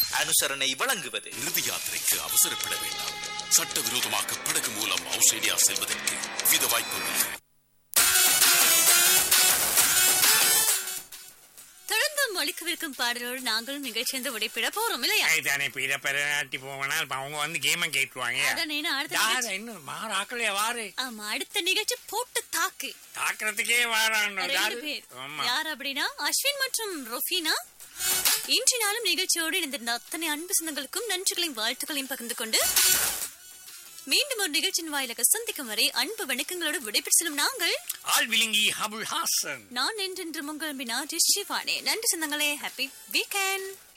அனுசரணை வழங்குவது இறுதி யாத்திரைக்கு அவசரப்பட வேண்டாம் சட்டவிரோதமாக படகு மூலம் ஆஸ்திரேலியா செல்வதற்கு வித வாய்ப்புள்ளது தொடர்ந்து ஒழிக்கவிருக்கும் பாடலோடு நாங்களும் நிகழ்ச்சியிலிருந்து விடைபெற போறோம் இல்லையா தானே இப்ப இதை பெருநாட்டி போவனா இப்ப அவங்க வந்து கேம கேட்டுருவாங்க அதானே, நான் அடுத்த யாரு நிகழ்ச்சி- இன்னும் மாறு ஆக்கலையா வாரு ஆமா அடுத்த நிகழ்ச்சி போட்டு தாக்கு தாக்குறதுக்கே வாரான்னு ரெண்டு பேர் ஆமா யார் அப்படின்னா அஸ்வின் மற்றும் ரொஃபீனா இன்று நாளும் நிகழ்ச்சியோடு இணைந்திருந்த அத்தனை அன்பு சொந்தங்களுக்கும் நன்றிகளையும் வாழ்த்துக்களையும் பகிர்ந்து கொண்டு மீண்டும் ஒரு நிகழ்ச்சியின் வாயிலாக சந்திக்கும் வரை அன்பு வணக்கங்களோடு விடைபெற்று செல்லும் நாங்கள் ஆள் விழுங்கி ஹபுல் ஹாசன் நான் என்றென்று உங்கள் பினா ஜிஷிவானே நன்றி சொந்தங்களே ஹாப்பி வீக்கெண்ட்